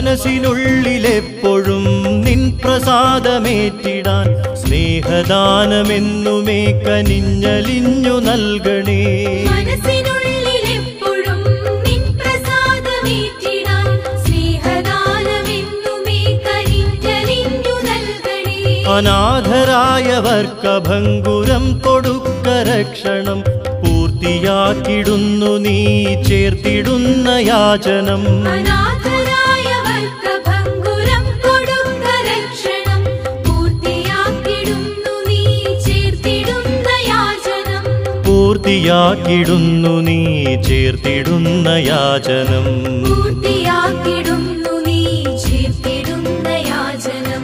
മനസ്സിനുള്ളിലെപ്പോഴും നിൻ പ്രസാദമേറ്റിടാൻ സ്നേഹദാനമെന്നുമേ കനിഞ്ഞലിഞ്ഞു നൽകണേ മനസ്സിനുള്ളിലെപ്പോഴും നിൻ പ്രസാദമേറ്റിടാൻ സ്നേഹദാനമെന്നുമേ കരിഞ്ഞലിഞ്ഞു നൽകണേ അനാഥരായവർക്കഭംഗുരം കൊടുക്ക രക്ഷണം പൂർത്തിയാക്കിടുന്നു നീ ചേർത്തിടുന്ന യാചനം അനാഥരായവർക്ക് ഭംഗുരം കൊടുക്ക രക്ഷണം പൂർത്തിയാക്കിടുന്നു നീ ചേർത്തിടുന്ന യാചനം പൂർത്തിയാക്കിടുന്നു നീ ചേർത്തിടുന്ന യാചനം പൂർത്തിയാക്കിടുന്നു നീ ചേർത്തിടുന്ന യാചനം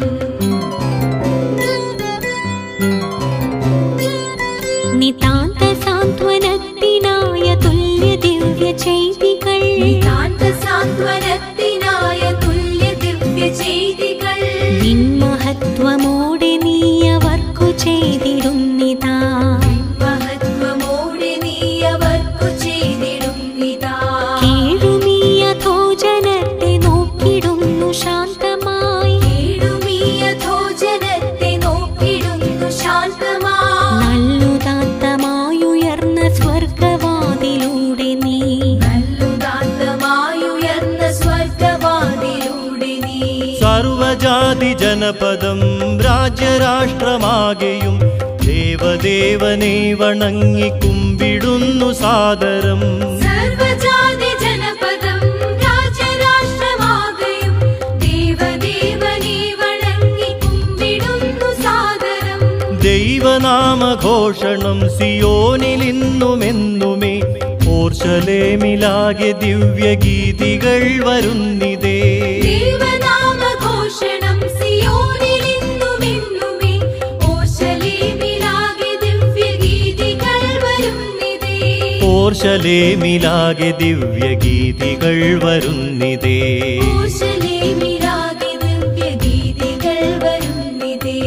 നിതാന്ത സാന്ത്വനത്തിനായ തുല്യ ദിവ്യ ചെയ്തികൾ നിതാന്ത സാന്ത്വനത്തിനായ തുല്യ ദിവ്യ ചെയ്തികൾ നിൻ മഹത്വമോടെ നീ അവർക്കു ചെയ്തിടുന്നിതാ മഹത്വമോടെ നീ അവർക്കു ചെയ്തിടുന്നിതാ കേഴുമീ അധോജനത്തെ നോക്കിടുന്നു ശാന്തമായി കേടുമീയ ഭോജനത്തെ നോക്കിടുന്നു ശാന്തമായി നല്ലുദാത്തമായുയർന്ന സ്വർഗവാതിലൂടെ നീ നല്ലുദാത്തമായുയർന്ന സ്വർഗവാതിലൂടെ നീ സർവജാതി ജനപദം രാജ്യരാഷ്ട്രമാകെയും ദേവദേവനെ വണങ്ങി കുമ്പിടുന്നു സാദരം സർവജാതി ജനപദം രാജരാഷ്ട്രമാകയും ദേവദേവനെ വണങ്ങി കുമ്പിടുന്നു സാദരം ദൈവനാമഘോഷണം സിയോനിലിന്നുമെന്നുമേ ഓർശലേമിലാകെ ദിവ്യഗീതികൾ വരുന്നിതേ ദൈവനാമഘോഷണം സിയോനിലിന്നുമെന്നുമേ ഓർശലേമിലാകെ ദിവ്യഗീതികൾ വരുന്നിതേ ഓർശലേമിലാകെ ദിവ്യഗീതികൾ വരുന്നിതേ ഓർശലേമിലാകെ ദിവ്യഗീതികൾ വരുന്നിതേ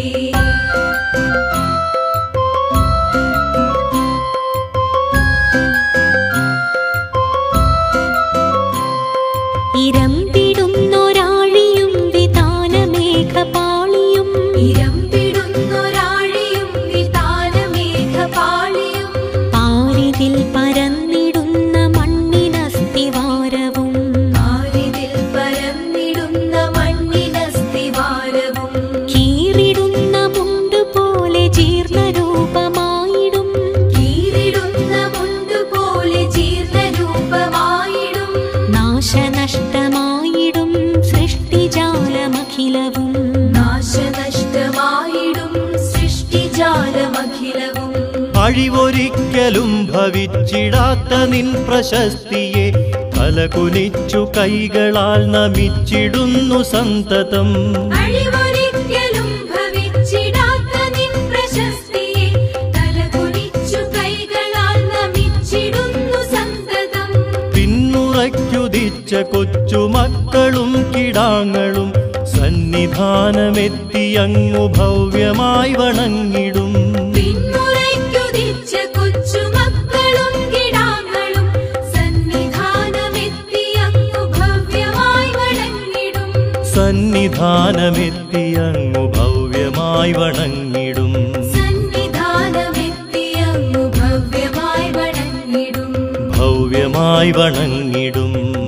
ഇരമ്പിടുന്നൊരാഴിയും വിതാനമേഘപാളിയും ഇരമ്പിടുന്നൊരാഴിയും വിതാനമേഘപാളിയും പാരിതിൽ പരന്നിടുന്ന മണ്ണിനസ്തിവാരവും ആരിതിൽ പരന്നിടുന്ന മണ്ണിനസ്തിവാരവും കീറിടുന്ന മുണ്ടുപോലെ ജീർണരൂപമായിടും കീറിടുന്ന മുണ്ടുപോലെ ജീർണരൂപമായിടും നാശനഷ്ടമായിടും സൃഷ്ടിജാലമഖിലവും നാശനഷ്ടമായിടും സൃഷ്ടിജാലമഖിലവും അഴിവൊരിക്കലും ഭവിച്ചിടാത്ത നിൻ പ്രശസ്തിയെ തലകുനിച്ചു കൈകളാൽ നമിച്ചിടുന്നു സന്തതം അഴിവൊരിക്കലും ഭവിച്ചിടാത്ത നിൻ പ്രശസ്തിയെ തലകുനിച്ചു കൈകളാൽ നമിച്ചിടുന്നു സന്തതം പിന്മുറയ്ക്കുദിച്ച കൊച്ചുമക്കളും കിടാങ്ങളും സന്നിധാനമെത്തി അങ്ങു ഭവ്യമായി വണങ്ങിടും പിന്മുറയ്ക്കുദിച്ച കൊച്ചുമക്കളും കിടാങ്ങളും സന്നിധാനമെത്തി അങ്ങു ഭവ്യമായി വണങ്ങിടും സന്നിധാനമെത്തി അങ്ങു ഭവ്യമായി വണങ്ങിടും സന്നിധാനമെത്തി അങ്ങു ഭവ്യമായി വണങ്ങിടും ഭവ്യമായി വണങ്ങിടും